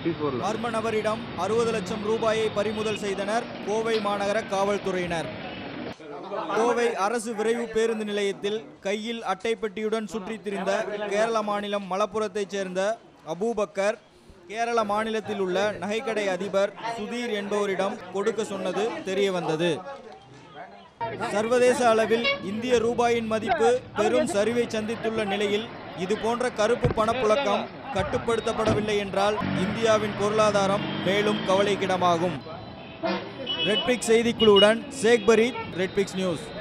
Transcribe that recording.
மர்ம நபரிடம் அறுபது லட்சம் ரூபாயை பறிமுதல் செய்தனர் கோவை மாநகர காவல்துறையினர் கோவை அரசு விரைவு பேருந்து நிலையத்தில் கையில் அட்டைப்பெட்டியுடன் சுற்றித் திரிந்த கேரள மாநிலம் மலப்புரத்தைச் சேர்ந்த அபூபக்கர் கேரள மாநிலத்தில் உள்ள நகைக்கடை அதிபர் சுதீர் என்பவரிடம் கொடுக்க சொன்னது தெரிய வந்தது சர்வதேச அளவில் இந்திய ரூபாயின் மதிப்பு பெரும் சரிவை சந்தித்துள்ள நிலையில் இது போன்ற கருப்பு பணப்புழக்கம் கட்டுப்படுத்தப்படவில்லை என்றால் இந்தியாவின் பொருளாதாரம் மேலும் கவலைக்கிடமாகும் ரெட்பிக்ஸ் செய்திக்குழுவுடன் சேக் பரீத் ரெட்பிக்ஸ் நியூஸ்